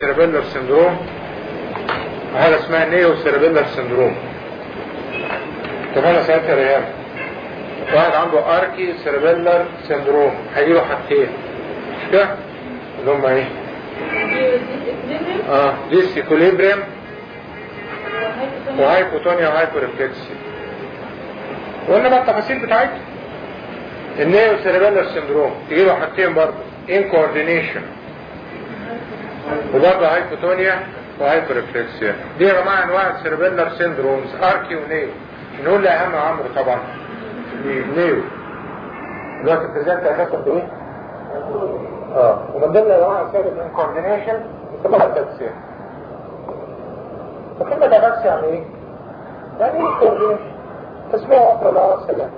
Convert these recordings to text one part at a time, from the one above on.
سيربيلر سندروم وحاجه اسمها نيو سيربيلر سندروم كمان ساعتها ريان واحد عنده اركي سيربيلر سندروم هيجيله حاجتين مش كده اللي هم ايه اه ديس ايكوليبريم وهايبوتونيا وهايبورفلكسيا وقلنا بقى التفاصيل بتاعتها النيو سيربيلر سندروم تجي له حاجتين برضه ان كوردينيشن وبرضه هايبوتونيا وهايبورفلكسيا دي يا جماعه انواع السيربيلر سيندرومز اركي ونيو نقول لي اهم عمرو طبعا نيو دلوقتي البريزنت هتاخد ايه؟ اه ومن ضمن انواع اسباب الان كوردينيشن بتبقى التكسير فكلمة تكسير يعني ايه؟ يعني ايه كوردينيشن؟ تسميها اقرا لا سلام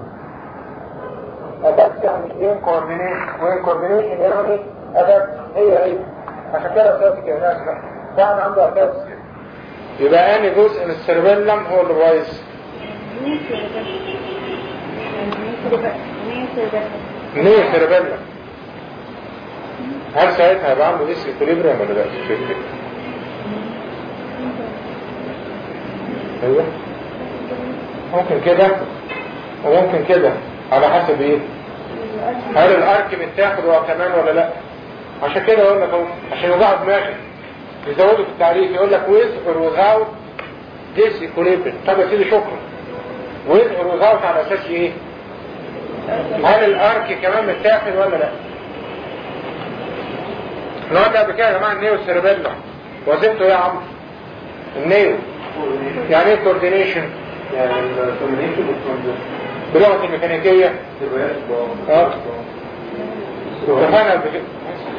ادابت يعني ايه كوردينيشن وين كوردينيشن يعني ادابت هي هي عشان كده اساسي كده ناس بقى فعلا عنده ادابت يبقى اني جزء من السيربيلم هو اللي بايظ نيو سيربيلم هل ساعتها هيبقى عنده ديس اكوليبريم ولا لا؟ تفتكر؟ ايوه ممكن كده وممكن كده على حسب ايه هل الارك متاخد هو كمان ولا لا عشان كده يقول لك اهو عشان يوجع دماغك يزودوا في التعريف يقول لك with or without this equilibrium طب يا سيدي شكرا with or without على اساس ايه هل الارك كمان متاخد ولا لا احنا قلنا قبل كده يا جماعه النيو سيربيلا وظيفته ايه يا عمرو النيو يعني ايه كوردينيشن يعني الكومبينيشن والكومبينيشن بلغه الميكانيكيه اه واتفقنا قبل كده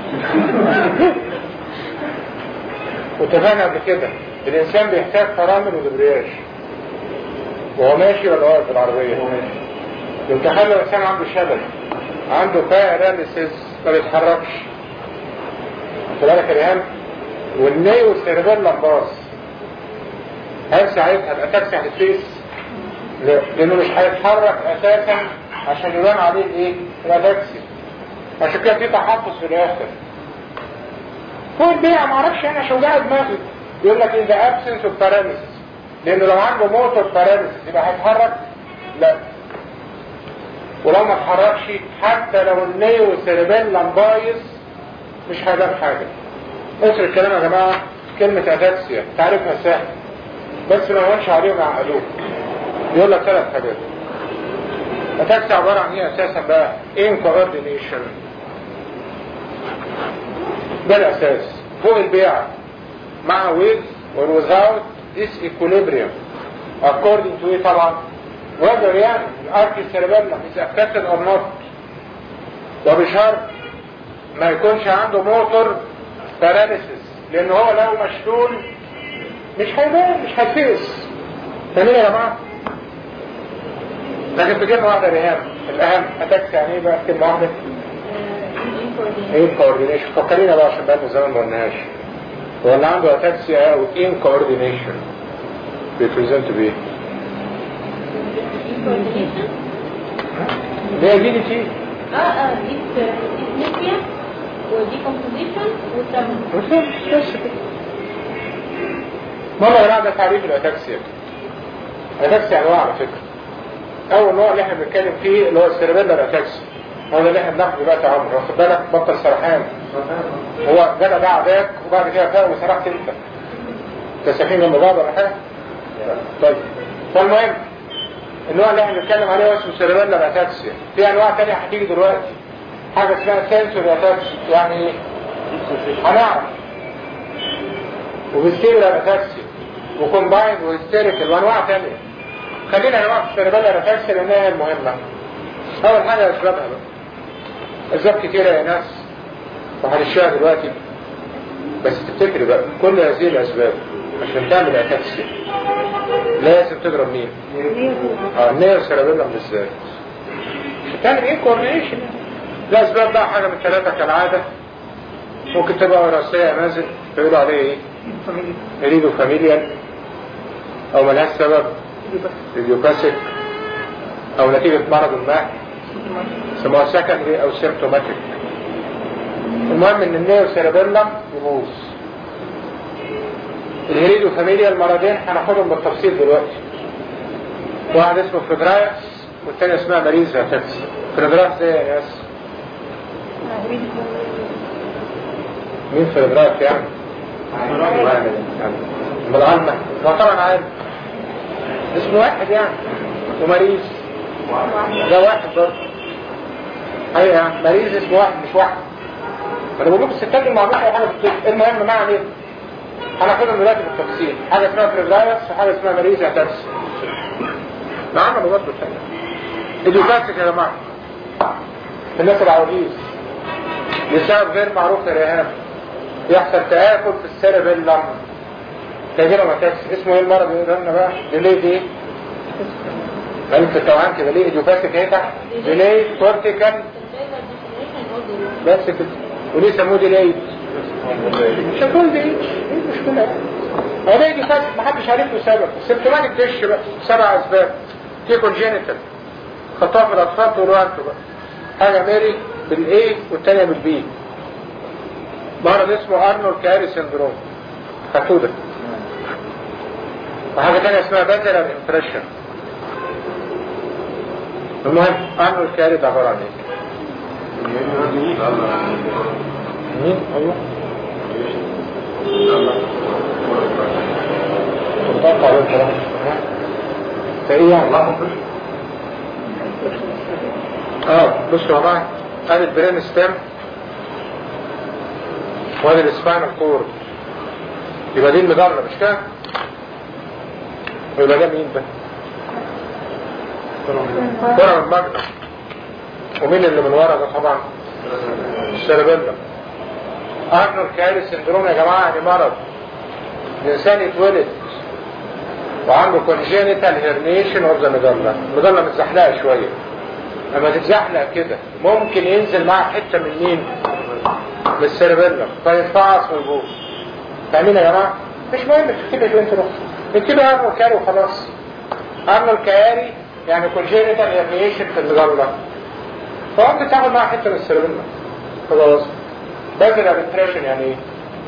واتفقنا قبل كده الانسان بيحتاج فرامل ودبرياج وهو ماشي ولا واقف في العربيه لو تخيل الانسان عنده شلل عنده باراليسيس ما بيتحركش خد بالك يا ريهام والنيو سيربيلم باص هل ساعتها الاتاكسي هتتفيس؟ لا لانه مش هيتحرك اساسا عشان يبان عليه ايه؟ الاتاكسي عشان كده في تحفظ في الاخر هو البيع معرفش انا شجاع دماغي يقول لك ان ذا ابسنس اوف باراليسيس لانه لو عنده موتور باراليسيس يبقى هيتحرك؟ لا ولو ما اتحركش حتى لو النيو سيربيلم بايظ مش هيبان حاجه اسر الكلام يا جماعه كلمه اتاكسيا تعرفها سهل بس ما يهونش عليهم يعقلوه يقول لك ثلاث حاجات التاكسي عبارة عن ايه اساسا بقى ان كوردينيشن ده الاساس فوق البيع مع with or without this equilibrium according to ايه طبعا whether يعني الارك cerebellum is affected or not وبشرط ما يكونش عنده موتور باراليسيس لان هو لو مشلول مش هيبان مش هيفيس فاهمين يا جماعه لكن بكلمه واحده ريهام الاهم اتاكس يعني ايه بقى كلمه واحده ايه الكوردينيشن فكرينا بقى عشان بقى زمان ما قلناهاش هو اللي عنده اتاكسيا او ان كوردينيشن بيبريزنت بايه؟ ليه دي دي تي اه اه دي ديسنيكيا ودي كومبوزيشن والتمر بس كده مرة يا جماعة ده تعريف الاتاكسيا الاتاكسيا انواع على فكرة اول نوع اللي احنا بنتكلم فيه اللي هو السيربيلر اتاكسيا هو ده اللي احنا بناخده دلوقتي يا عمرو واخد بالك بطل سرحان هو جدع ده عداك وبعد كده فاق وسرحت انت تساحين جنب بعض ولا حاجه؟ طيب فالمهم النوع اللي احنا بنتكلم عليه هو اسمه سيربيلر اتاكسيا في انواع تانية هتيجي دلوقتي حاجه اسمها سنسوري اتاكسيا يعني ايه؟ هنعرف وبالسيربيلر اتاكسيا وكومبايند وهيستيريكال وانواع تانية خلينا انواع في السيربيلر اتاكسيا لانها هي المهمه اول حاجه اسبابها بقى اسباب كتيره يا ناس وهنشتغل دلوقتي بس تفتكري بقى كل هذه الاسباب عشان تعمل اتاكسيا لازم تضرب مين؟ اه النير سيربيلم بالذات عشان تعمل ايه كورنيشن الاسباب بقى حاجه من ثلاثه كالعاده ممكن تبقى وراثيه يا مازن بيقولوا عليه ايه؟ ريدو فاميليال او ملهاش سبب ريديوباسيك او نتيجة مرض ما سموها سكندري او سيمتوماتيك المهم ان النيو سيربيلم يبوظ الهريدو فاميليا المرضين هناخدهم بالتفصيل دلوقتي واحد اسمه فبرايس والتاني اسمها ماريز فاتكس فبرايس ده يا ناس مين فبرايس يعني؟ بالعلمة ما طبعا عارف اسمه واحد يعني وماريز ده واحد برضه ايوه يعني ماريز اسمه واحد مش واحد انا بقول لكم الستات دي معروفه اي حاجه في الطب المهم ما علينا هناخدهم دلوقتي بالتفصيل حاجه اسمها فريبرايس وحاجه اسمها ماريز اعترس معانا برضه تاني ايديوباتيك يا جماعه الناس العواجيز لسبب غير معروف يا ريهام يحصل تآكل في السيربيلم تجينا ماتاكس اسمه ايه المرض اللي قلنا بقى ديلي دي قالت التوعان كده ليه ايديوباتيك ايه تحت ديلي كورتيكال بس كده وليه سموه ديلي مش هتقول دي ايه المشكلة هو ده يجي فاتح محدش عارف له سبب سيمتوماتيك ديش بقى سبع اسباب في كونجينيتال خطاها في الاطفال طول وقته بقى حاجة ماري بالاي والتانية بالبي مرض اسمه ارنولد كاري سندروم خدتوه ده وحاجة تانية اسمها باتلر امبريشن المهم ارنولد كاري ده عبارة عن ايه؟ مين؟ ايوه تطبق على الكلام فايه يعني؟ اه بصوا يا جماعه ادي البرين ستيم وادي السباينال كورد يبقى دي المدرة مش كده؟ يبقى ده مين ده؟ كرة من المجنة ومين اللي من ورا ده طبعا؟ السيربيلم ارنولد كاري سندروم يا جماعه يعني مرض الانسان يتولد وعنده كونجينيتال هيرنيشن اوف ذا ميدالا الميدالا متزحلقه شويه لما تتزحلق كده ممكن ينزل معاه حته من مين؟ من السيربيلم فيتفعص من جوه فاهمين يا جماعه؟ مش مهم تكتبوا اللي انتوا اكتبوا ارنولد كاري وخلاص ارنولد كاري يعني كونجينيتال هيرنيشن في الميدالا فممكن تاخد معاه حته من السيربيلم خلاص بازل اريتريشن يعني ايه؟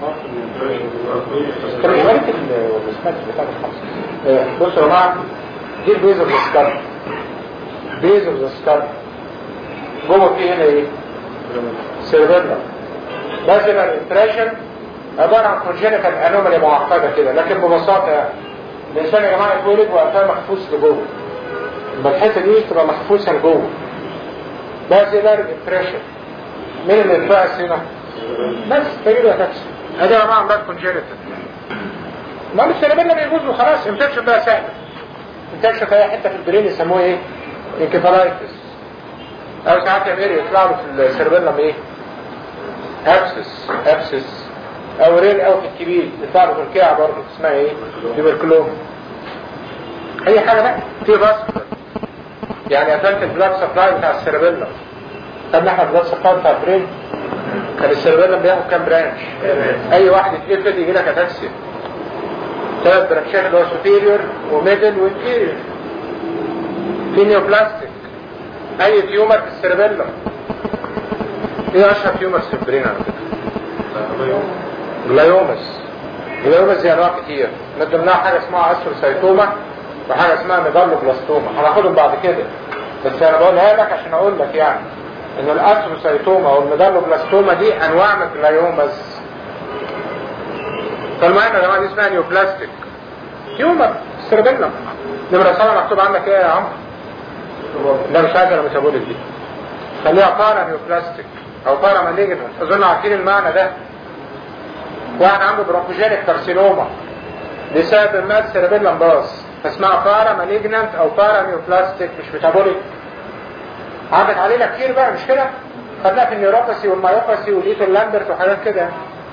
ترجمة الاسمات بتاعت الخمسة بصوا يا جماعة دي البيز اوف ذا سكار بيز اوف ذا سكار جوه في هنا ايه؟ سيرفيلا بازل اريتريشن عبارة عن كونجينيتال انومالي معقدة كده لكن ببساطة يعني الانسان يا جماعة يتولد وقفاه محفوظ لجوه يبقى الحتة دي تبقى محفوظة لجوه بازل اريتريشن مين اللي اتفقس هنا؟ بس تجيب يا تاكسي ادي يا جماعه بقى كونجينيتال ما مش سيربيلا بيجوز وخلاص انفكشن بقى سهل انفكشن في اي حته في البرين يسموه ايه؟ انكفالايتس او ساعات يا ميري يطلع له في السيربيلا ايه؟ ابسس ابسس او ريل او في الكبير يطلع له في الكيعه برضه اسمها ايه؟ تيبركلوم اي حاجه بقى في باسكت يعني قفلت البلاد سبلاي بتاع السيربيلا خدنا احنا البلاد سبلاي بتاع البرين كان السيربيلم بياخد كام برانش اي واحد يتقفل يجي لك اتاكسي ثلاث برانشات اللي هو سوبيريور وميدل وانتيريور في نيوبلاستيك اي تيومر في السيربيلم ايه اشهر تيومرز في البرين على فكره جلايومس جلايومس دي انواع كتير من ضمنها حاجه اسمها استروسايتوما وحاجه اسمها ميدالوبلاستوما هناخدهم بعد كده بس انا بقولها لك عشان اقول لك يعني ان الاستروسايتوما والميدالوبلاستوما دي انواع من الجلايومز فالمهم يا جماعه دي اسمها نيوبلاستيك تيومر سيربيلم نمرة سبعة مكتوب عندك ايه يا عم؟ لا مش عايز انا مش هقول دي خليها بارا نيوبلاستيك او بارا ماليجنت اظن عارفين المعنى ده واحد عنده برونكوجينيك كارسينوما بسبب ما السيربيلم باظ فاسمها بارا ماليجنت او بارا نيوبلاستيك مش ميتابوليك عدت علينا كتير بقى مش كده خدناها في النيوروباثي والمايوباثي والايتو لامبرت وحاجات كده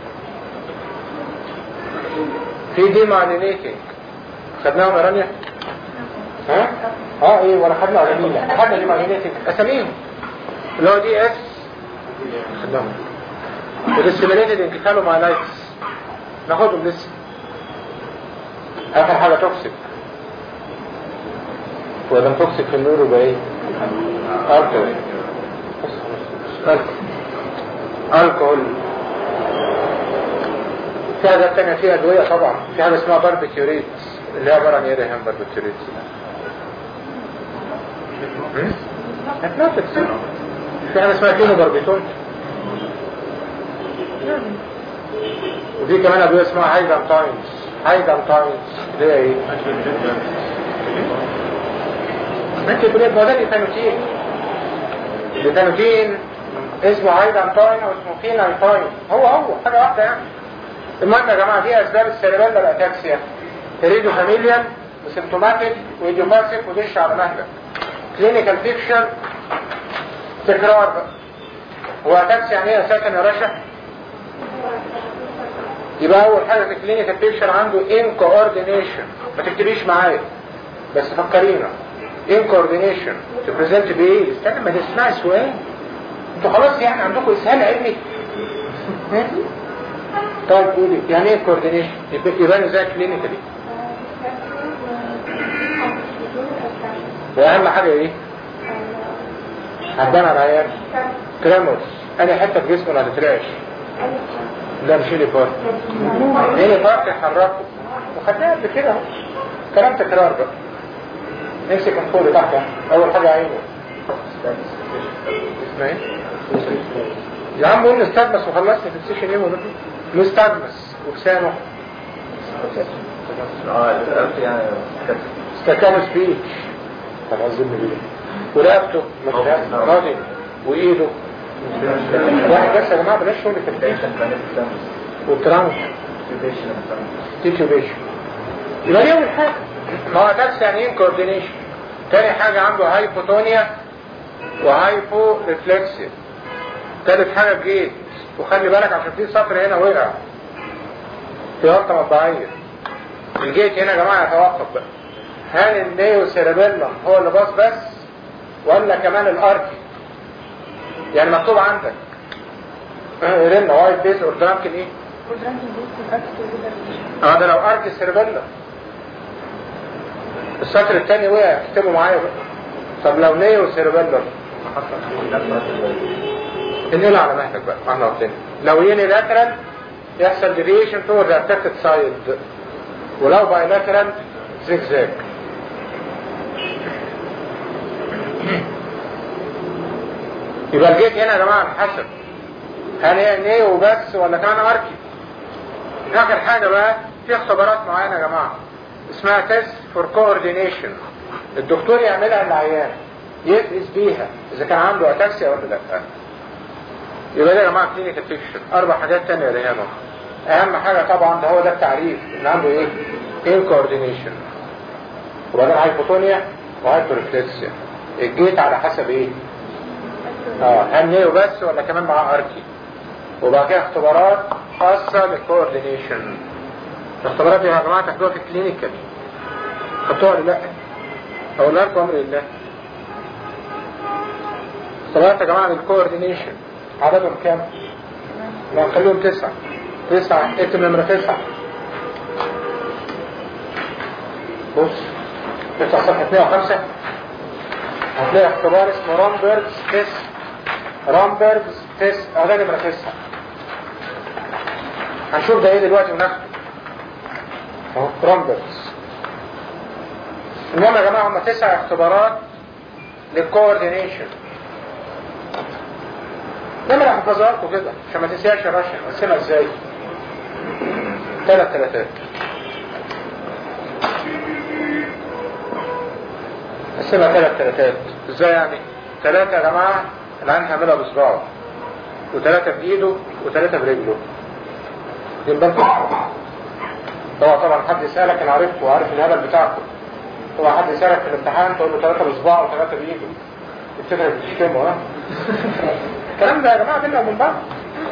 في دي مالينيتنج خدناهم يا رانيا ها اه ايه ولا خدنا علمينا خدنا دي مالينيتنج اساميهم اللي هو دي اس خدناهم وديسيمينيتد انكفالو مايلايتس ناخدهم لسه اخر حاجه توكسيك وده توكسيك في النور يبقى ايه الكحول الكحول في حاجات تانية فيها أدوية طبعا في حاجة اسمها باربيتيوريت اللي هي عبارة عن ايه ده هم باربيتيوريت هتنافس في حاجة اسمها كيمو باربيتون ودي كمان أدوية اسمها هايدان تايمز هايدان تايمز اللي هي ايه؟ انت بريد ما ده الايثانوتين الايثانوتين اسمه هايدان تاين او اسمه فينال تاين هو هو حاجة واحدة يعني المهم يا جماعة دي اسباب السيربيلا الاتاكسيا تريدو فاميليان وسيمتوماتيك وايديوباثيك ودش على مهلك كلينيكال فيكشن تكرار بقى هو اتاكسيا يعني ايه يا ساكن يا رشا يبقى اول حاجة في الكلينيكال بيكشر عنده ان كوردينيشن ما تكتبيش معايا بس فكرينا ان كوردينيشن تبريزنت بايه استنى ما تسمعي سؤال انتوا خلاص يعني عندكم اسهال علمي طيب قولي يعني ايه كوردينيشن يبان ازاي كلينيكالي واهم حاجه ايه هتبان على العيان كراموس انا حته في جسمه ما تترعش لا مش لي بارت لي بارت يحركه وخدناها قبل كده اهو كلام تكرار بقى نمسك الفول تحت اول حاجه عينه اسمها ايه يا عم قول نستدمس وخلصنا في السيشن يوم ده نستدمس وبسانه اه يعني استكانوا سبيتش طب عزمني بيه ورقبته ماضي وايده واحد بس يا جماعه بلاش شغل تفتيش والترانك تيتيوبيشن يبقى دي اول حاجه ما هو تاكس يعني ايه كوردينيشن تاني حاجه عنده هايبوتونيا وهايبو ريفلكسيا تالت حاجه جيت وخلي بالك عشان في سطر هنا وقع في غلطه مطبعيه الجيت هنا يا جماعه يتوقف بقى هل النيو سيربيلم هو اللي باص بس ولا كمان الاركي يعني مكتوب عندك رن وايت بيز اور درانكن ايه اه ده لو ارك سيربيلا السطر الثاني وقع اكتبه معايا بقى طب لو نيو سيربيلا انقل على مهلك بقى احنا واخدين لو يني لاترال يحصل ديفيشن تور ذا افكتد سايد ولو باي لاترال زيجزاج يبقى الجيت هنا يا جماعه على حسب هل هي نيو بس ولا كان اركي اخر حاجه بقى في اختبارات معينه يا جماعه اسمها تيست فور كوردينيشن الدكتور يعملها للعيان يقيس بيها اذا كان عنده اتاكسيا ولا لا يبقى ده يا جماعه كلينيكال فيكشن اربع حاجات تانية يا ريهانو اهم حاجه طبعا ده هو ده التعريف ان عنده ايه ان كوردينيشن وبعدين هايبوتونيا وهايبورفلكسيا الجيت على حسب ايه اه هل نيو بس ولا كمان مع اركي وبعد كده اختبارات خاصة للكوردينيشن الاختبارات دي يا جماعة تاخدوها في الكلينيكال خدتوها ولا لا اقولها لكم امر الله اختبارات يا جماعة للكوردينيشن عددهم كام؟ لا نخليهم تسعة تسعة اكتب نمرة تسعة بص تفتح صفحة 105 هتلاقي اختبار اسمه رامبرجز تيست رامبرجز تيست اه ده نمرة تسعة هنشوف ده ايه دلوقتي وناخده اهو رامبرجز المهم يا جماعة هم تسع اختبارات للكوردينيشن نمرة احفظها لكم كده عشان ما تنساش يا رشا نقسمها ازاي ثلاث ثلاثات قسمها ثلاث ثلاثات ازاي يعني ثلاثة يا جماعة العين هعملها بصباعه وثلاثة في ايده وثلاثة برجله دي بالكم طبعا طبعا حد يسألك انا عرفته وعارف الهبل بتاعكم طبعا حد يسألك في الامتحان تقول له ثلاثة بصباعه وثلاثة بايده الفكرة بتشتمه ها الكلام ده يا جماعة بينا من بعض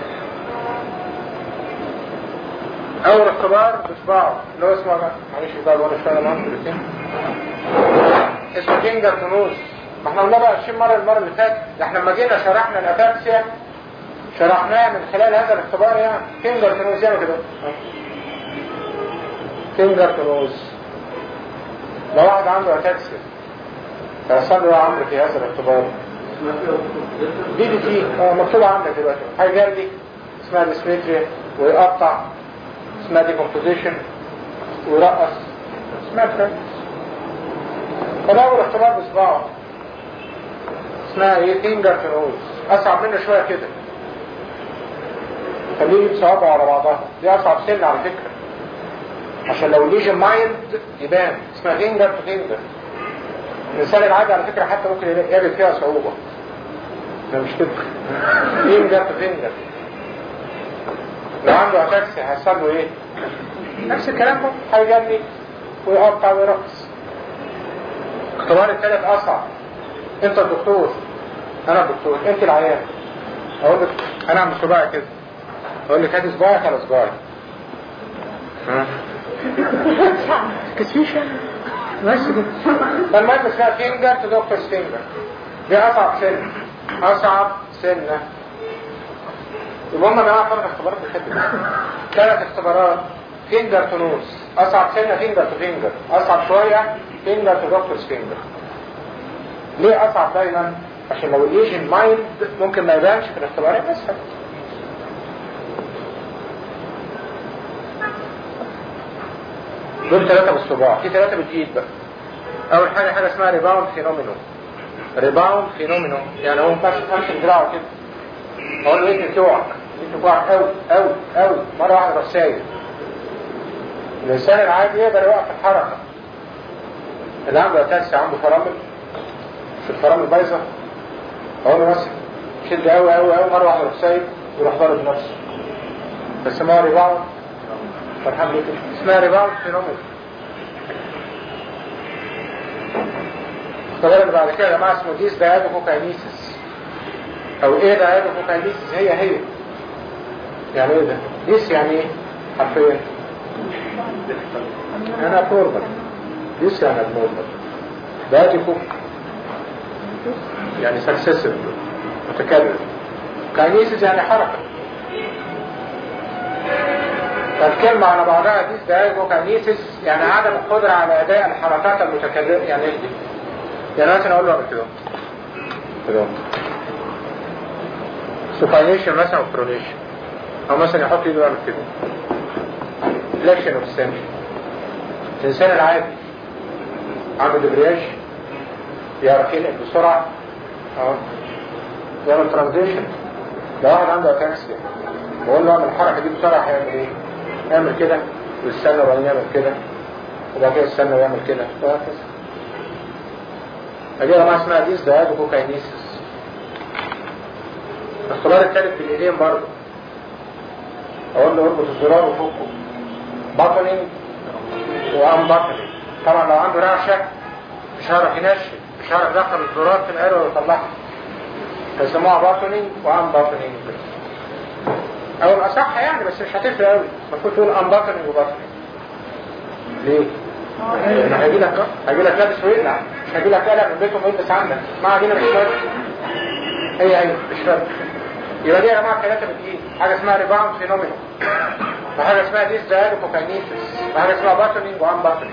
اول اختبار بصباعه اللي هو اسمه معلش بقى وانا اشتغل معاهم في الاثنين اسمه فينجر كنوز ما احنا قلنا بقى 20 مرة المرة اللي فاتت ده احنا لما جينا شرحنا الاتاكسيا شرحناها من خلال هذا الاختبار يعني فينجر كنوز يعني كده فينجر كنوز لو واحد عنده اتاكسيا فيحصل له يا عمرو في هذا الاختبار دي دي تي اه مكتوبة عندك دلوقتي حاجة جاردي اسمها ديسمتريا ويقطع اسمها ديكومبوزيشن ويرقص اسمها تراكس فالاول اختبار بصباعه اسمها ايه فينجر تو نوز اصعب منه شويه كده خليه يجيب صوابعه على بعضها دي اصعب سن على فكره عشان لو ليجن مايند يبان اسمها فينجر تو فينجر الانسان العادي على فكره حتى ممكن يجد فيها صعوبه ده مش كده فينجر تو فينجر لو عنده اتاكسي هيحصل له ايه؟ نفس الكلام ده هيجني ويقطع ويرقص اختبار الثالث اصعب انت الدكتور انا الدكتور انت العيان اقول لك انا عم صباعي كده اقول لك هات صباعك على صباعي ها كسيشة بس كده فالمهم اسمها فينجر تو دكتورز فينجر دي اصعب سنة اصعب سنة يبقى هم جماعة فرق اختبارات بتحب ثلاث اختبارات فينجر تو نوز اصعب سنة فينجر تو فينجر اصعب شوية فينجر تو دكتورز فينجر ليه اصعب دايما عشان لو الليجن مايند ممكن ما يبانش في الاختبارات بس دول ثلاثة بالصباع في ثلاثة بالايد بقى اول حاجة حاجة اسمها ريباوند فينومينو ريباوند فينومينو يعني هو مبقاش تمسك دراعه كده اقول له ايه توعك انت توعك قوي قوي قوي مرة واحدة بس سايب الانسان العادي يقدر يوقف الحركة اللي عنده اتاكسي عنده فرامل في الفرامل بايظة اقول له مثلا شد قوي قوي قوي مرة واحدة بس سايب يروح ضارب نفسه بس ما ريباوند فرحان بيك اسمها ريباوند فينومين الخبر اللي بعد كده يا جماعه اسمه ديس دايادو كوكاينيسيس او ايه دايادو كوكاينيسيس هي هي يعني ايه ده ديس يعني ايه حرفيا انا فورمال ديس يعني النورمال دايادو كوك يعني سكسسيف متكرر كاينيسيس يعني حركه فالكلمة على بعضها ديس دايجوكانيسيس يعني عدم القدرة على أداء الحركات المتكررة يعني ايه دي؟ يعني مثلا أقول له اعمل كده كده سوباينيشن مثلا وبرونيشن أو مثلا يحط ايده ويعمل كده فليكشن واكستنشن الإنسان العادي عنده دبرياج يعرف ينقل بسرعة أهو يعمل ترانزيشن لو واحد عنده اتاكسيا بقول له اعمل الحركة دي بسرعة هيعمل ايه؟ يعمل كده ويستنى وبعدين يعمل كده وبعد كده يستنى ويعمل كده وهكذا ادي يا جماعه اسمها ديس دايادو كوكاينيسيس الاختبار الثالث بالايدين برضه اقول له اربط الزرار وفكه بطني وقام بطني طبعا لو عنده رعشه مش هيعرف ينشف مش هيعرف يدخل الزرار في القلب ويطلعها فيسموها بطني وقام بطني او الاصح يعني بس مش هتفرق قوي المفروض تقول ام بطني وبطني ليه؟ انا هجي لك هجي لك لابس ويقلع مش هجي لك قلق من بيتهم ويلبس عندك ما عندنا مش فرق هي هي مش فرق يبقى دي يا جماعه ثلاثه بالايد حاجه اسمها ريباوند فينومينا وحاجه اسمها ديس دايرو كوكاينيسيس وحاجه اسمها باتونينج وان باتونينج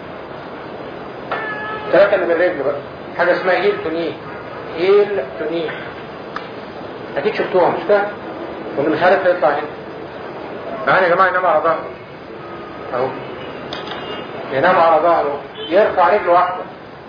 ثلاثه اللي بالرجل بقى حاجه اسمها هيل تو ني هيل تو ني اكيد شفتوها مش كده؟ واللي مش عارف يطلع هنا معانا يا جماعه ينام على ظهره اهو ينام على ظهره يرفع رجله واحده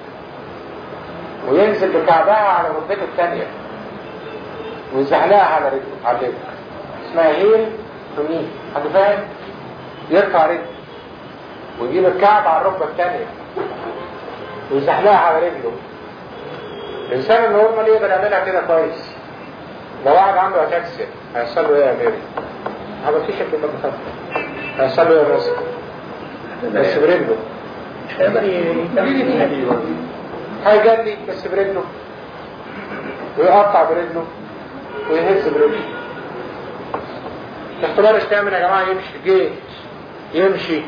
وينزل بكعبها على ركبته الثانيه ويزحلقها على رجله على رجله اسمها هيل توني حد فاهم يرفع رجله ويجيب الكعب على الركبه الثانيه ويزحلقها على رجله الانسان النورمال يقدر يعملها كده كويس لو واحد عنده اتاكسيا هيحصل له ايه يا ميري؟ هذا في شكل متخفف هيحصل له ايه يا راسك؟ بس برجله مش هيقدر يكمل هيجلي بس برجله ويقطع برجله ويهز برجله الاختبار الثامن يا جماعه يمشي جيت يمشي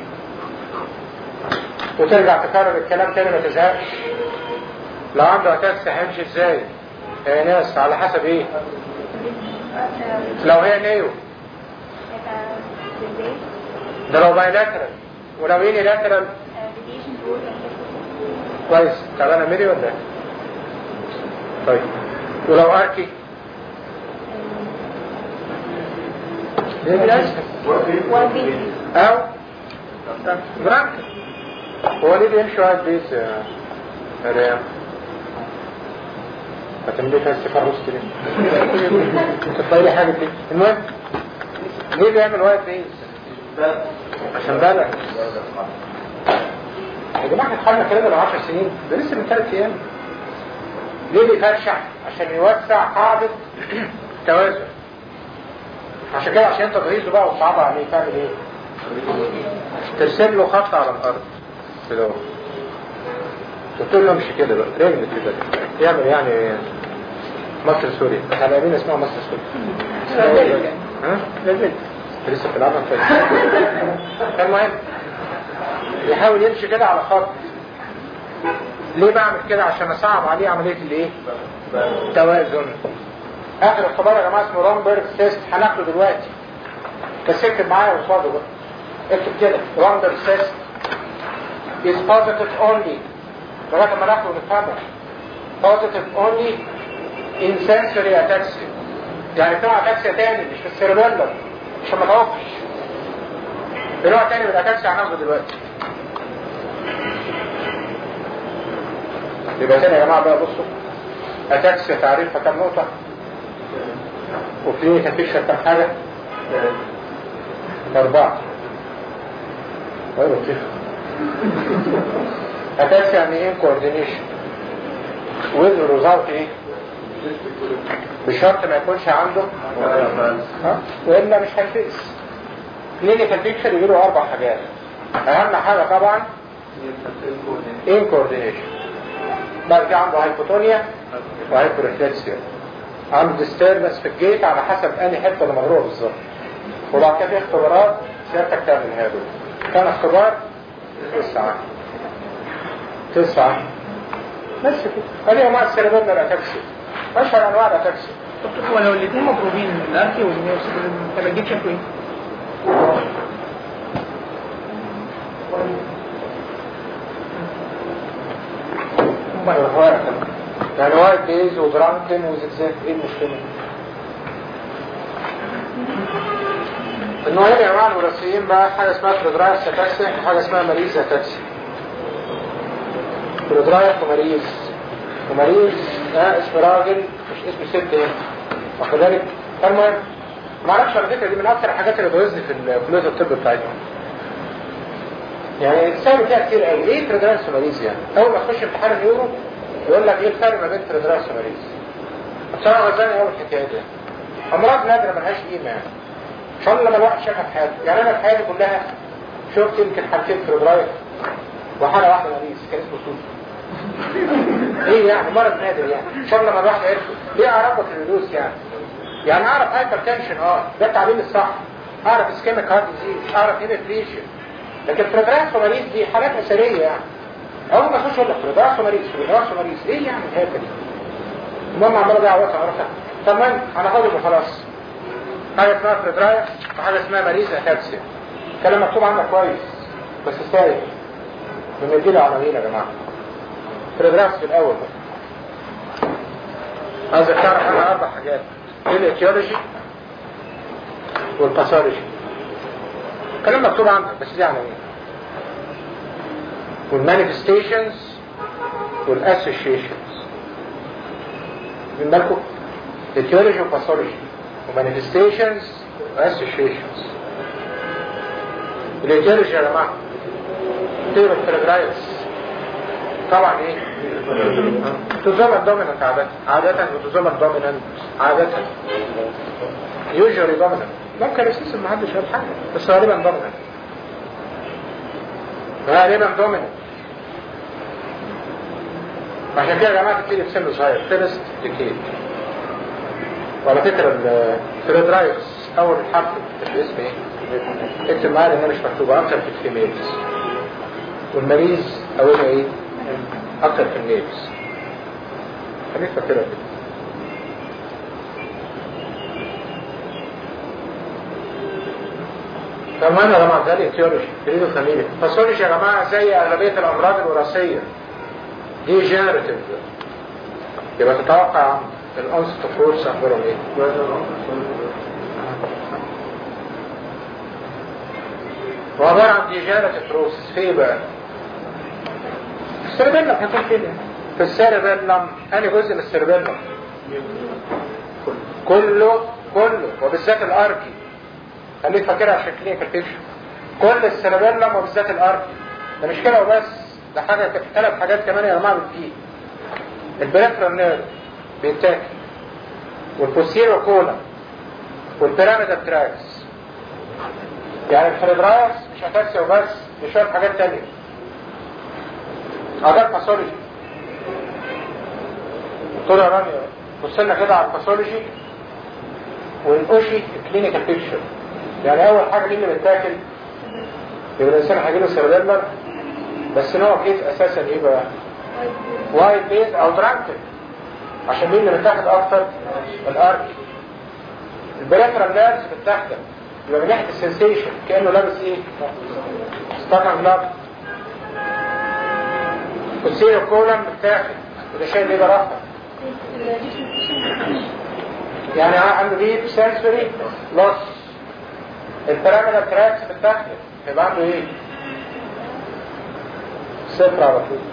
وترجع تكرر الكلام تاني ما تزهقش لو عنده اتاكسي هيمشي ازاي؟ يا ناس على حسب ايه؟ لو هي نيو ده لو بايلاترال ولو يوني لاترال كويس تعبانه ميري ولا ايه؟ طيب ولو اركي ليه بلاش؟ او برانكل هو ليه بيمشي واحد بيس يا يا ريان هتعملي فيها استفار وسط ليه؟ تطلعي لي حاجة دي المهم ليه بيعمل واحد بيس؟ عشان بالغ يا جماعة احنا خدنا الكلام ده من 10 سنين ده لسه من ثلاث ايام ليه بيفرشح؟ عشان يوسع قاعدة توازن عشان كده عشان انت تغيظه بقى وتصعبها عليه تعمل ايه؟ ترسم له خط على الارض كده اهو تقول له امشي كده بقى رجل كده يعمل يعني مصر سوريا بس على يمين اسمها مصر سوريا ها؟ لازم لسه في العمل المهم يحاول يمشي كده على خط ليه بعمل كده عشان اصعب عليه عمليه الايه توازن اخر اختبار يا جماعه اسمه رامبرج تيست هناخده دلوقتي بس اكتب معايا وصاده بقى اكتب كده رامبرج تيست is positive only لغايه ما ناخده ونفهمه positive only in sensory ataxia يعني بتوع اتاكسيا تاني مش في السيربيلر عشان ما توقفش بنوع تاني من الاتاكسيا هناخده دلوقتي يبقى تاني يا جماعه بقى بصوا اتاكسيا تعريفها كام نقطه وفي تفكشة كام حاجه اربعه غير لطيف اتاكسيا يعني ايه كوردينيشن وذ ريزلت ايه بشرط ما يكونش عنده ها؟ والا مش هيفقس كلينيكال بيكتشر يجي له اربع حاجات اهم حاجه طبعا ان كوردينيشن بعد كده عنده هايبوتونيا وهايبورفلكسيا عنده ديستربنس في الجيت على حسب انهي حته اللي مغروره بالظبط وبعد كده في اختبارات سيادتك تعملها له كان اختبار تسعه تسعه بس كده هذه انواع السيربيلر اتاكسيا اشهر انواع الاتاكسيا دكتور هو لو الاثنين مضروبين الاركي والنيوسيبرين طب الجيت شكله ايه؟ يعني وايت بيز ودرانكن وزجزاج ايه المشكله؟ النوعين يا جماعه الوراثيين بقى حاجه اسمها فريدرايس اتاكسيا وحاجه اسمها ماريز اتاكسيا فريدرايس وماريز وماريز ده اسم راجل مش اسم ست هنا واخد بالك؟ المهم ما اعرفش على فكره دي من اكثر الحاجات اللي بتوزني في كليه الطب بتاعتنا يعني السبب فيها كتير قوي ايه فريدرايس وماريز يعني؟ اول ما تخش امتحان اليورو يقول لك ايه الفرق ما بين فريدرايس وماريز بصراحه غزاني قوي الحكايه دي امراض نادره ملهاش قيمه يعني ان شاء الله لما الواحد شافها في حياته يعني انا في حياتي كلها شفت يمكن حالتين فريدرايس وحاله واحده ماريز كان اسمه سوسو ايه يعني مرض نادر يعني ان شاء الله لما الواحد عرفه ليه اعرفك الريدوس يعني يعني اعرف هايبر تنشن اه ده التعليم الصح اعرف اسكيميك هارت ديزيز اعرف هيميفليشن لكن فريدرايس وماريز دي حالات اثريه يعني اول ما اخش اقول لك فريدرايس وماريز فريدرايس وماريز ايه يعني الهيكل دي المهم عمال اضيع وقت اعرفها تمام انا هاخدهم وخلاص حاجه اسمها فريدرايس وحاجه اسمها ماريز اتاكسيا الكلام مكتوب عنك كويس بس سايب بنديله عناوين يا جماعه فريدرايس في الاول بقى عايزك تعرف عنها اربع حاجات ايه الايتيولوجي والباثولوجي كلام مكتوب عندك بس دي عناوين والمانيفستيشنز والاسوشيشنز من بالكم ايتيولوجي وباثولوجي ومانيفستيشنز واسوشيشنز الايتيولوجي يا جماعه تقرا التلجرايس طبعا ايه تزامن دومينانت عادة عادة وتزامن دومينانت عادة يوجوالي دومينانت ممكن اساسا ما حدش قال حاجه بس غالبا دومينانت غالبا دومينانت عشان كده يا جماعه تبتدي بسن صغير فيرست ديكيد وعلى فكره الفريدرايس اول حرف في الاسم ايه؟ اكتب معايا لانها مش مكتوبه اكتر في الفيميلز والمريض اولها ايه؟ اكتر في النيلز خليك فاكرها كده كمان يا جماعه ده الايتيولوجي تريد الفاميليا الباثولوجي يا جماعه زي اغلبيه الامراض الوراثيه دي جنراتيف يبقى تتوقع الانست فورس اخبارهم ايه؟ وعبارة عن ديجنراتيف بروسس في ايه بقى؟ السيربيلم هيكون فين؟ في السيربيلم أنهي جزء من السيربيلم؟ كله كله وبالذات الاركي خليك فاكرها عشان كلينيكال بيكشر كل السيربيلم وبالذات الاركي ده مش كده وبس ده حاجه ثلاث حاجات كمان يا جماعه بتجي البريفرال نيرف بيتاكل والبوستيرو كولا والبيراميدال تراكس يعني الفريدرايس مش هتاكسي وبس دي شويه حاجات تانية حاجات باثولوجي قلت له يا رامي بص لنا كده على الباثولوجي ونقشي الكلينيكال بيكتشر يعني اول حاجه مين اللي بتاكل يبقى الانسان هيجيله سيربيلر بس نوع كيس اساسا ايه بقى وايت بيز او درانكل عشان مين اللي بتاخد اكتر الاركي البريفرال نيرفز بتاخد يبقى من ناحيه السنسيشن كانه لابس ايه ستاكن جلاب والسيرو كولم بتاخد وده شيء ليه براحه يعني عنده ديب سنسوري لوس البيراميدال تراكس بتاخد يبقى عنده ايه صفر على طول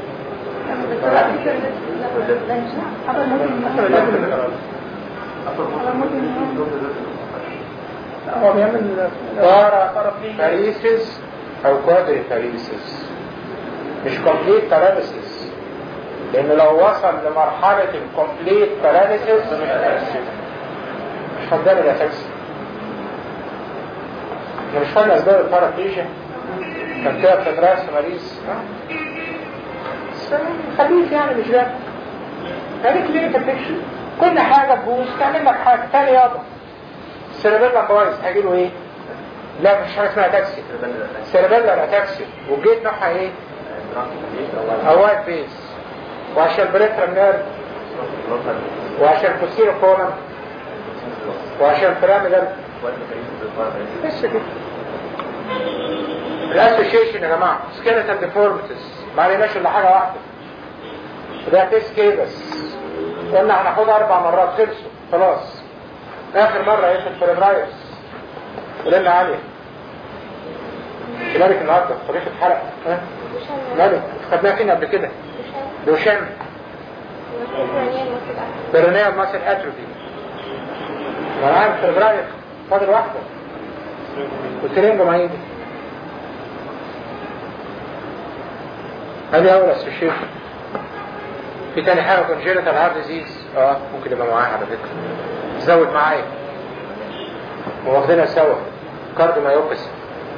هو بيعمل بارا باريسيس او كوادري باريسيس مش كومبليت باراليسيس لان لو وصل لمرحلة الكومبليت باراليسيس مش هتدرب يا تاكسي احنا مش فاهم اسباب البارابليجيا كان كده بتدرس مريض خفيف يعني مش ده هذه كلينيكال بيكشر كل حاجة تبوظ تعمل لك حاجة تاني يابا السيربيلا بايظ هيجي له ايه؟ لا مش حاجة اسمها تاكسي سيربيلا تاكسي والجيت نوعها ايه؟ وايت بيس وعشان البريفرال نيرف وعشان البوستيرو كولم وعشان البيراميدال بس كده الاسوشيشن يا جماعه سكيلتال ديفورميتيز ما عليناش الا حاجه واحده ده تيست كده بس قلنا هناخدها اربع مرات خلصوا خلاص اخر مره ايه في الفريبرايس قلنا عاليه مالك النهارده الطريق اتحرق ها مالك خدناها فين قبل كده دوشان برونيال ماسل اتروفي ما انا عارف فريبرايس فاضل واحده والسرنجه معايا هذه اول اسوشيشن في تاني حاجه كونجينيتال هارت ديزيز اه ممكن يبقى معاها على فكره زود معايا واخدينها سوا كارديوميوباثي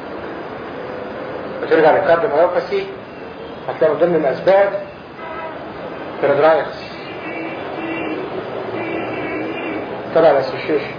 وترجع للكارديوميوباثي هتلاقي من ضمن الاسباب بيرادرايتس تبع الاسوشيشن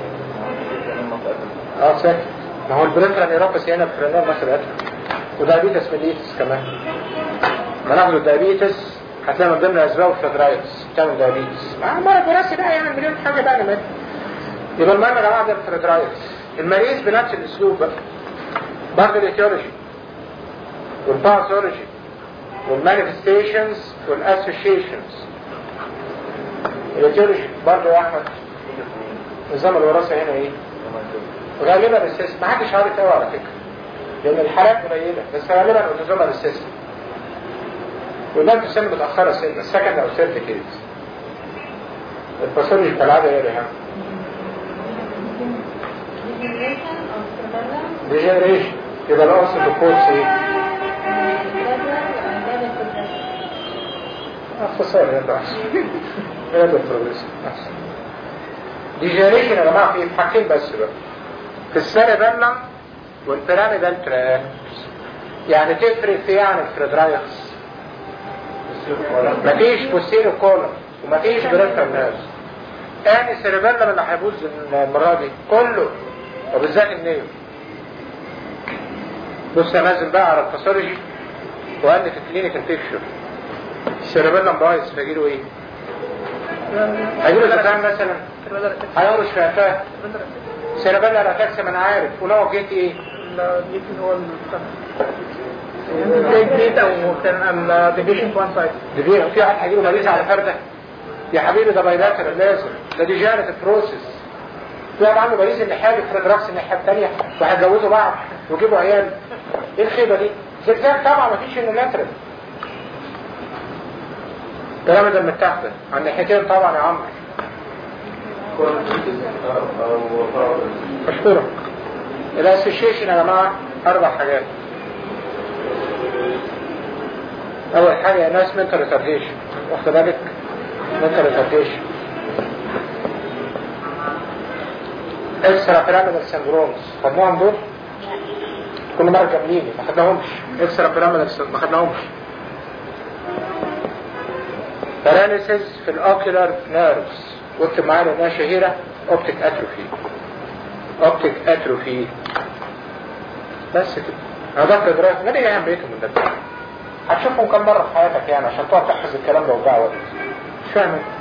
اه ساكت ما هو البريفرال نيوروباثي هنا في الرنال مثلا ودايبيتس ميليتس كمان ما ناخد الدايبيتس هتلاقي من ضمن اسباب الفيدرايتس بتعمل دايبيتس مع مرض وراثي بقى يعني مليون حاجه بقى نمت يبقى المهم يا جماعه ده الفيدرايتس المريض بنفس الاسلوب بقى برضه الايتيولوجي والباثولوجي والمانيفستيشنز والاسوشيشنز الايتيولوجي برضه يا احمد نظام الوراثه هنا ايه؟ غالبا السيستم ما حدش عارف قوي على فكره لان الحالات قليله بس غالبا اوتوزومال السيستم وده بتسمى متاخره سن السكند او ثيرد كيس الباثولوجي كالعاده ايه يا ريهام؟ ديجنريشن يبقى الاصل الكورس ايه؟ اختصار يا باشا هذا البروجريس ديجنريشن يا جماعه في حاجتين بس بقى في السيربيلم والبيراميدال تراكس يعني تفرق في عن الفريدرايتس مفيش بوستيرو كولم ومفيش بريفرال نيرفز يعني السيربيلم اللي هيبوظ المره دي كله وبالذات النيو بص يا مازن بقى على الباثولوجي وقال لي في الكلينيكال بيكشر السيربيلم بايظ فيجيله ايه؟ هيجيله زكام مثلا هيقرش في قفاه سيربيلا راتاكس ما انا عارف ولو جيت ايه الجيت اللي هو الجيت او كان الديفيشن في وان سايد دي في واحد هيجيله مريض على فرده يا حبيبي ده بايلاترال لازم ده دي جانت بروسيس في واحد عنده مريض الناحيه يفرد راس الناحيه الثانيه وهيتجوزوا بعض ويجيبوا عيال ايه الخيبه دي؟ زلزال طبعا مفيش انه لاترال الكلام ده من تحت على الناحيتين طبعا يا عمرو مشكورة الاسوشيشن يا جماعة أربع حاجات أول حاجة ناس منتال ريتارديشن واخد بالك منتال ريتارديشن اكسترا بيراميدال سندرومز خدناهم دول كل مرة جاملين ما خدناهمش اكسترا بيراميدال ما خدناهمش باراليسيس في الاوكيولار نيرفز واكتب معايا لانها شهيرة اوبتيك اتروفي اوبتيك اتروفي بس كده انا ضغط درايه ما دي اهم بيتهم من ده هتشوفهم كم مرة في حياتك يعني عشان تقعد تحفظ الكلام ده وتضيع وقت مش فاهم إيه.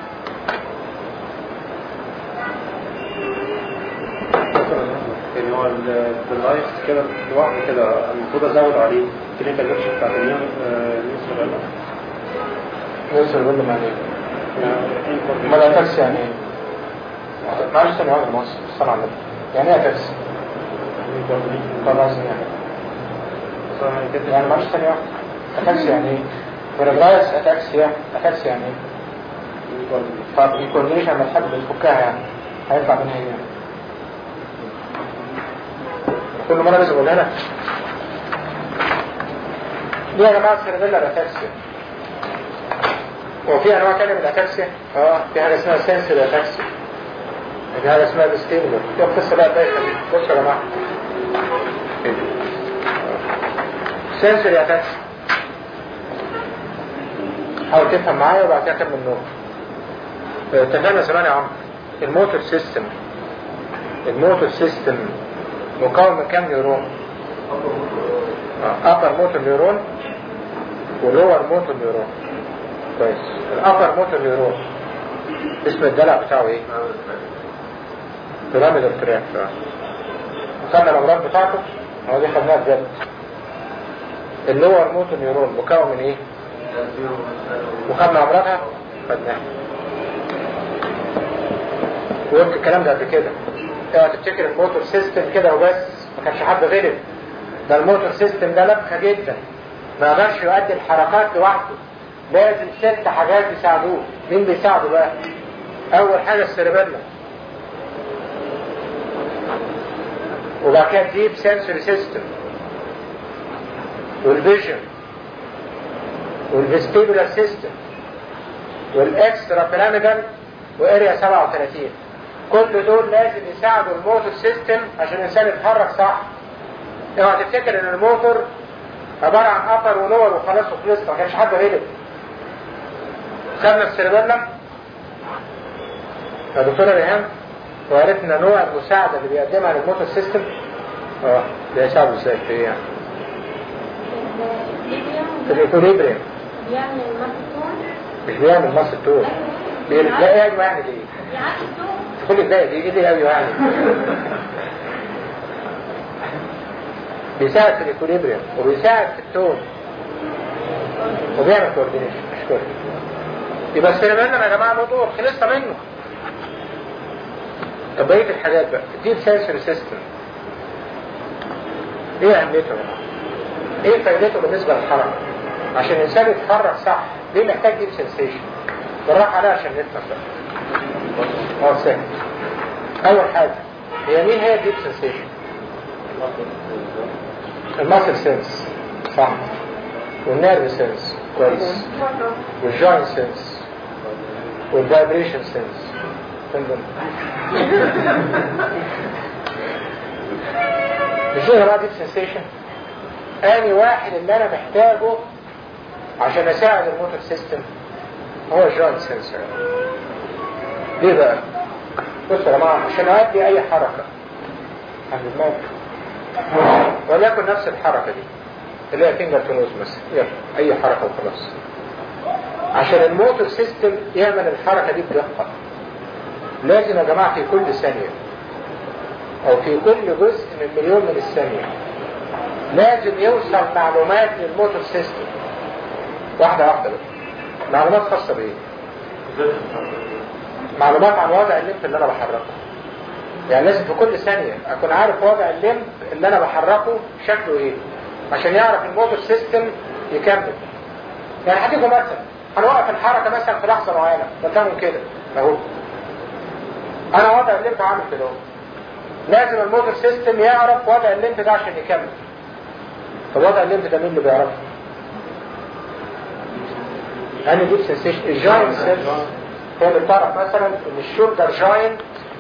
يعني هو اللايف كده لوحده كده المفروض ازود عليه كلينيكال ليكشر بتاعت اليوم نيوز ولا يوصل يقول له معنى ايه ما لا تاكسي يعني ايه معلش ثانية واحدة مصر الصلاة على النبي يعني ايه تاكسي طب عايزين يعني يعني معلش ثانية واحدة اتاكسي يعني ايه بريدرايس اتاكسيا اتاكسي يعني ايه طب الكوردينيشن لما الحد بيفكها يعني هيطلع منها ايه يعني كل مرة لازم اقولها لك دي يا جماعة سيرفيلر اتاكسيا وفي انواع تانية من الاتاكسيا اه في حاجة اسمها سنسور اتاكسيا في حاجة اسمها ديستيبولر في قصة بقى بايخة دي بصوا يا جماعة سنسور اتاكسيا حاول تفهم معايا وبعد كده كمل النوم اتفقنا زمان يا عمرو الموتور سيستم الموتور سيستم مكون من كام نيورون؟ ابر موتور نيورون ولور موتور نيورون كويس الابر موتور نيورون اسم الدلع بتاعه ايه؟ بيراميدال تراك خدنا الامراض بتاعته هو دي خدناها بجد اللور موتور نيورون مكون من ايه؟ وخدنا امراضها خدناها وقلت الكلام ده قبل كده اوعى تفتكر الموتور سيستم كده وبس ما كانش حد غيره ده الموتور سيستم ده لبخه جدا ما يقدرش يؤدي الحركات لوحده لازم ست حاجات يساعدوه مين بيساعده بقى اول حاجه السيربيلا وبعد كده الديب سنسوري سيستم والفيجن والفيستيبولار سيستم والاكسترا بيراميدال واريا 37 كل دول لازم يساعدوا الموتور سيستم عشان الانسان يتحرك صح اوعى تفتكر ان الموتور عبارة عن ابر ولور وخلاص وخلصنا ما كانش حد غلب خدنا السيربيلم يا دكتورة ريهام وعرفنا نوع المساعدة اللي بيقدمها للموتور سيستم اه بيساعدوا ازاي في ايه يعني في الايكوليبريم بيعمل الماسكون مش بيعمل مصر تول بيعمل لا ايه ايوه يعني ليه يعني الدور كل الباقي دي ايه دي قوي يعني بيساعد في الايكوليبريم وبيساعد في التون وبيعمل كوردينيشن اشكرك يبقى السيربيلم يا جماعه له دور خلصنا منه طب بقيه الحاجات بقى الديب سنسوري سيستم ايه اهميته يا جماعه؟ ايه فائدته بالنسبه للحركه؟ عشان الانسان يتحرك صح ليه محتاج ديب سنسيشن؟ بالراحه عليها عشان نفهم بقى اه سهل اول حاجه هي مين هي الديب سنسيشن؟ الماسل سنس صح والنيرف سنس كويس والجوين سنس والفايبريشن سنس مش هي بقى ديب سنسيشن اني واحد اللي انا محتاجه عشان اساعد الموتور سيستم هو الجوين سنسور ليه بقى بصوا يا جماعه عشان اؤدي اي حركه عند دماغي وليكن نفس الحركة دي اللي هي فينجر تو نوز مثلا يلا اي حركة وخلاص عشان الموتور سيستم يعمل الحركة دي بدقة لازم يا جماعة في كل ثانية او في كل جزء من مليون من الثانية لازم يوصل معلومات للموتور سيستم واحدة واحدة بقى معلومات خاصة بايه؟ معلومات عن وضع الليمف اللي انا بحركه يعني لازم في كل ثانية اكون عارف وضع الليمب اللي انا بحركه شكله ايه عشان يعرف الموتور سيستم يكمل يعني هديكم مثلا هنوقف الحركة مثلا في لحظة معينة مكانه كده اهو انا وضع الليمب عامل كده اهو لازم الموتور سيستم يعرف وضع الليمب ده عشان يكمل طب وضع الليمب ده مين اللي بيعرفه؟ يعني دي سنسيشن الجاينت سيلز هي اللي بتعرف مثلا ان الشولدر جاينت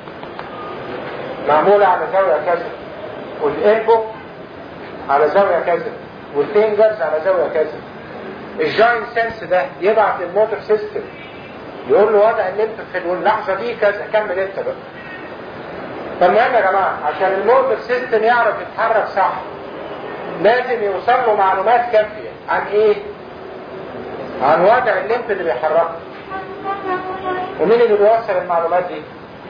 معمولة على زاوية كذا والإلبو على زاوية كذا والفينجرز على زاوية كذا الجاين سنس ده يبعت للموتور سيستم يقول له وضع الليمف في اللحظة دي كذا كمل انت بقى فالمهم يا جماعة عشان الموتور سيستم يعرف يتحرك صح لازم يوصل له معلومات كافية عن ايه؟ عن وضع الليمف اللي بيحركه ومين اللي بيوصل المعلومات دي؟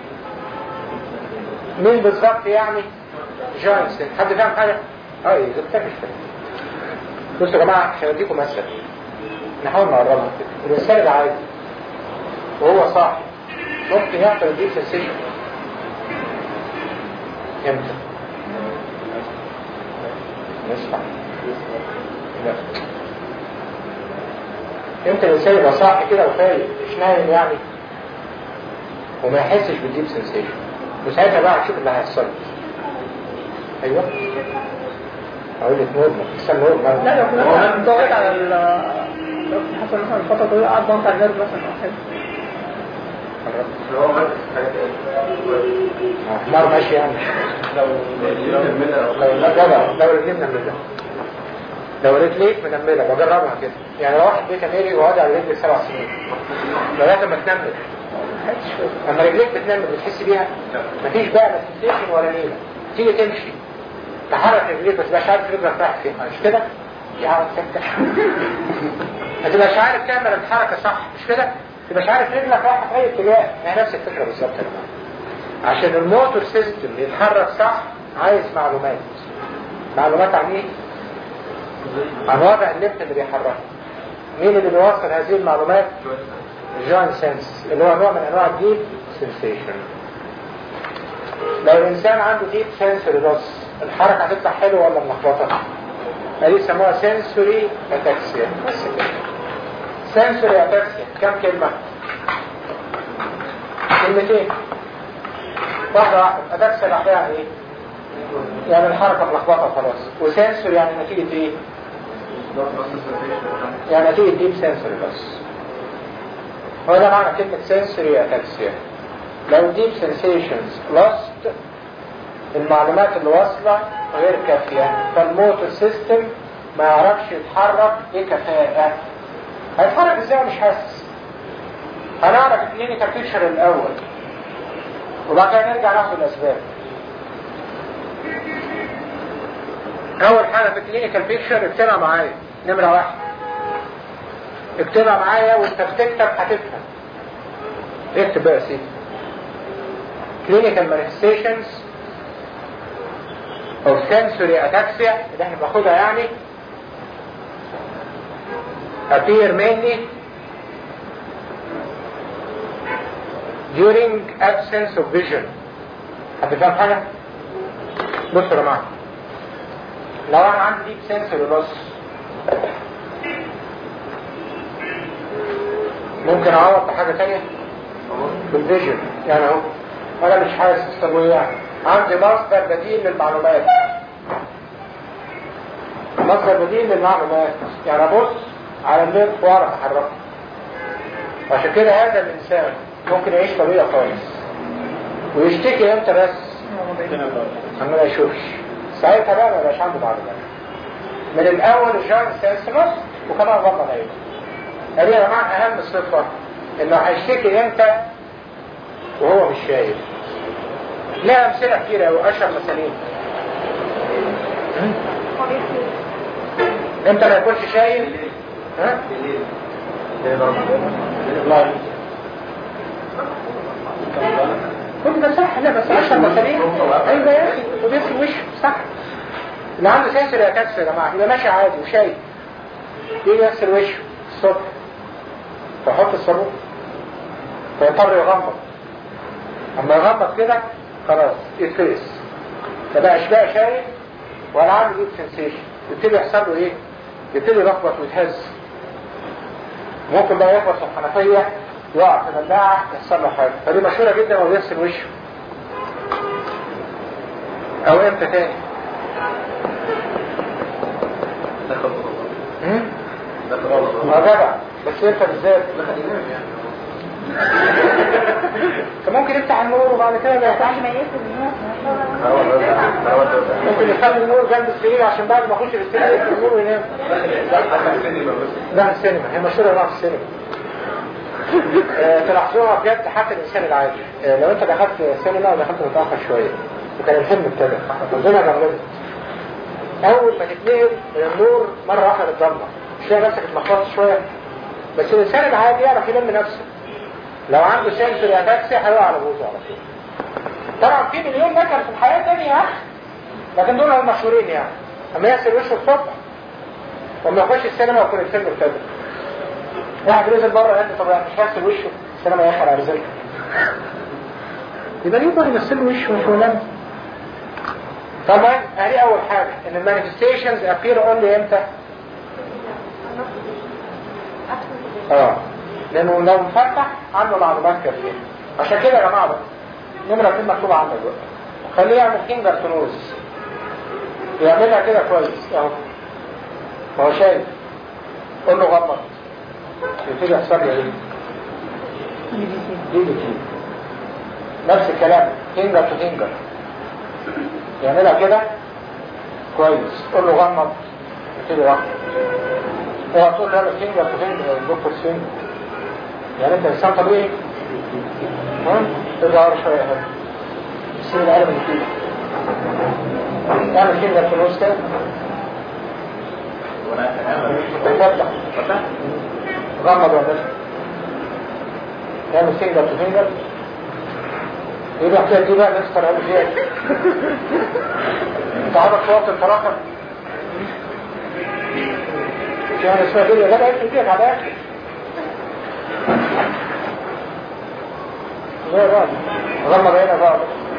مين بالظبط يعني جاينسون حد فاهم حاجة اه ايه ده مش فاهم بصوا يا جماعة عشان اديكم مثل نحاول نقربها كده الانسان العادي وهو صاحي ممكن يعطل دي سنسيشن امتى نسمع لا امتى الانسان يبقى صاحي كده وفايق مش نايم يعني وما يحسش بالديب سنسيشن وساعتها بقى هتشوف اللي هيحصل ايوه اقول لك نورمال انسان نورمال لا لو كنا ضاغط على ال لو حصل مثلا فترة طويلة قعد ضغط على النيرف مثلا أو حاجة حمار ماشي يعني لو لو لا جدع لو رجليه منملة لو رجليك منملة بجربها كده يعني لو واحد بيت اميري وقعد على رجلك سبع سنين لغايه ما تنمل لما رجليك بتنمل بتحس بيها مفيش بقى لا سنسيشن ولا نيله تيجي تمشي تحرك رجليك بس مش عارف رجلك رايح فين مش كده؟ يا تفتح ما تبقاش عارف تعمل الحركه صح مش كده؟ تبقاش عارف رجلك رايحه في اي اتجاه هي نفس الفكره بالظبط يا جماعه عشان الموتور سيستم يتحرك صح عايز معلومات معلومات عن ايه؟ عن وضع الليفت اللي بيحركه مين اللي بيوصل هذه المعلومات؟ الجوين سنس اللي هو نوع من انواع الديب سنسيشن لو الانسان عنده ديب سنسوري لوس الحركه هتطلع حلوه ولا ملخبطه؟ دي يسموها سنسوري اتاكسيا بس كده سنسوري اتاكسيا كم كلمه؟ كلمتين واحده واحده اتاكسيا لوحدها ايه؟ يعني الحركه ملخبطه خلاص وسنسوري يعني نتيجه ايه؟ يعني نتيجه ديب سنسوري بس هو ده معنى كلمة sensory ataxia لو deep sensations lost المعلومات اللي واصلة غير كافية فالموتور سيستم ما يعرفش يتحرك بكفاءة هيتحرك ازاي مش حاسس هنعرف الكلينيكال بيكتشر الاول وبعد كده نرجع ناخد الاسباب اول حاجة في الكلينيكال بيكتشر اكتبها معايا نمرة واحد اكتبها معايا وانت بتكتب هتفهم اكتب بقى يا سيدي clinical manifestations of sensory ataxia اللي احنا بناخدها يعني appear mainly during absence of vision حد فاهم حاجة؟ بصوا يا جماعة لو انا عندي deep sensory loss ممكن اعوض بحاجة تانية بالفيجن يعني اهو انا مش حاسس طب وايه يعني عندي مصدر بديل للمعلومات مصدر بديل للمعلومات يعني ابص على الليمف واعرف احركه عشان كده هذا الانسان ممكن يعيش طبيعي خالص ويشتكي امتى بس اما ما يشوفش ساعتها بقى ما يبقاش عنده معلومات من الاول الجاين سنسمس وكمان غمض عينه هذه يا جماعه اهم صفه انه هيشتكي امتى وهو مش شايف لها امثله كتيره قوي اشهر مثالين امتى ما يكونش شايف ها الله كل ده صح لا بس اشهر مثالين ايوه يا اخي وبيغسل وشه صح اللي عنده سنسور يا كاتس يا جماعه يبقى ماشي عادي وشايف يجي يغسل وشه الصبح فيحط الصابون فيضطر يغمض اما يغمض كده خلاص يتفرس ما بقاش بقى شايف ولا عنده ديب سنسيشن يبتدي يحصل له ايه؟ يبتدي يلخبط ويتهز ممكن بقى يخبط في الحنفيه يقع في ملاعه يحصل له حاجه فدي مشهوره جدا وهو بيغسل وشه او امتى تاني؟ هم؟ اه جدع بس انت بالذات انت ممكن يفتح النور وبعد كده ما يفتحش بعد ما يقفل النور ممكن يخلي النور جنب السرير عشان بعد ما يخش السرير يقفل النور وينام ده السينما هي مشهورة بقى في السينما آه، تلاحظوها بجد حتى الانسان العادي آه، لو انت دخلت سينما ودخلت متاخر شويه وكان الفيلم ابتدى الدنيا ضلمت اول ما تتنقل من النور مره واحده بتضلم مش تلاقي نفسك اتلخبطت شويه بس الانسان العادي يعرف يلم نفسه لو عنده سنسور اتاكسي هيقع على بوزه على طول طبعا في مليون نكر في الحياه تانية يا اخي لكن دول هم مشهورين يعني اما يغسل وشه الصبح لما يخش السينما ويكون الفيلم ابتدى واحد نزل بره قال لي طب يعني مش هغسل وشه السينما ياخر على رزقك يبقى يقدر يغسل له وشه مش مهم طبعا ادي اول حاجه ان المانيفستيشنز ابير اونلي امتى؟ اه لانه لو مفتح عنده معلومات كافيه عشان كده يا جماعه بقى نمره 2 مكتوبه عندك بقى خليه يعمل فينجر تنوز يعملها كده كويس اهو هو شايف قول له غمض يبتدي يحصل له ايه؟ دي بتجيب نفس الكلام فينجر تو فينجر يعملها كده كويس قول له غمض يبتدي يغمض اوعى تقول له انا فينجر تو فينجر دكتور فينجر يعني انت انسان طبيعي ها ارجع ورا شويه هنا السن العالم اللي فيه اعمل فينجر في النص كده فتح غمض وعمل نعمل فينجر تو فينجر ايه الحكايه دي بقى نختار قبل فيها انت عندك صوت الفراخه في واحد اسمها دي يا جدع اقفل ايديك على الاخر زي بعض غمض هنا بعض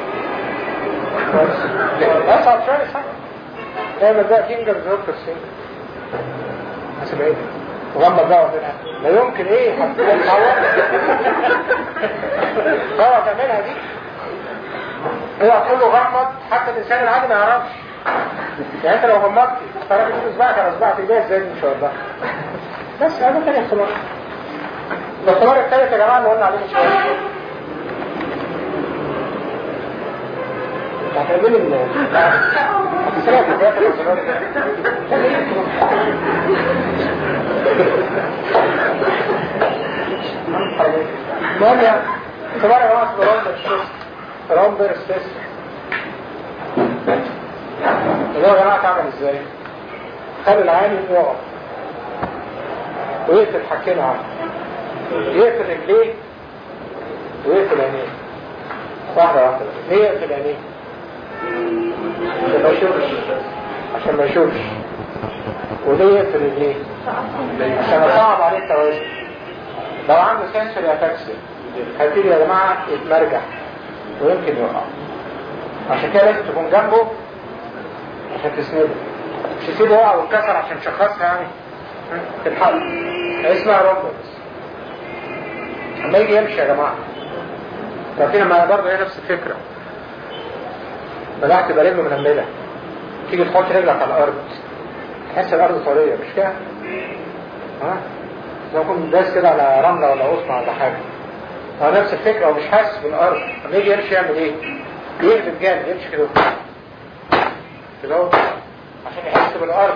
اصعب شويه صح اعمل بقى فينجر دكتور سينجر حسب ايه غمض بقى وبينها لا يمكن ايه هتبقى تتعور اوعى تعملها دي اوعى تقول له غمض حتى الانسان العادي ما يعرفش يعني انت لو غمضت تعرف تقول اصبعك على اصبعك يبقى ازاي ان شاء الله بس هذا تاني اختبار الاختبار الثالث يا جماعه اللي قلنا عليه من شويه هتعملي ال هتسرق الحاجات المهم يعني اختبار يا جماعه اسمه راوندر ستيس راوندر ستيس اللي هو يا جماعه تعمل ازاي؟ خلي العين يقف ويقفل حاجتين عنه يقفل رجليه ويقفل عينيه واحدة واحدة ليه يقفل عينيه؟ عشان ما يشوفش عشان ما يشوفش وليه يقفل رجليه؟ عشان اصعب عليه التوازن لو عنده سنسوري اتاكسي هيبتدي يا جماعة يتمرجح ويمكن يقع عشان كده لازم تكون جنبه عشان تسنده مش تسيبه يقع واتكسر عشان تشخصها يعني تلحقه اسمها رومبلز لما يجي يمشي يا جماعة لكن ما برضه هي نفس الفكرة بلعت برجله منملة تيجي تحط رجلك على الأرض تحس الأرض طرية مش كده؟ ها؟ لو كنت داس كده على رملة ولا غصن ولا حاجة هو نفس الفكرة ومش حاسس بالأرض لما يجي يمشي يعمل إيه؟ يقلب جامد يمشي كده كده اهو عشان يحس بالأرض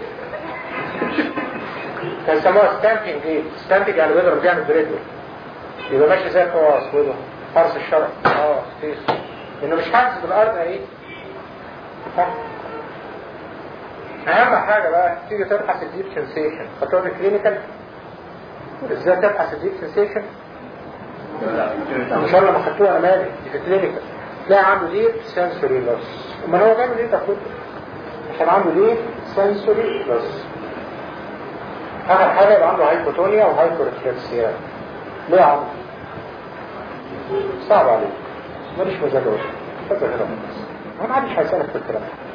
كان سموها ستامبنج ايه؟ ستامبنج يعني بيضرب بيعمل برجله يبقى ماشي زي القواص كده حرس الشرع اه ستيس انه مش حاسس بالارض ايه اهم حاجه بقى تيجي تبحث الديب سنسيشن خطوه الكلينيكال ازاي تبحث الديب سنسيشن ان شاء الله ما خدتوها امامي دي في الكلينيكال تلاقي عنده ديب سنسوري لوس امال هو بيعمل ايه تاخد عشان عنده ديب سنسوري لوس اخر حاجه يبقى عنده هايبوتونيا وهايبورفلكسيا ليه عنده صعب عليك ماليش مزاج وش كذا هنا بس ما حدش هيسألك في الكلام ده.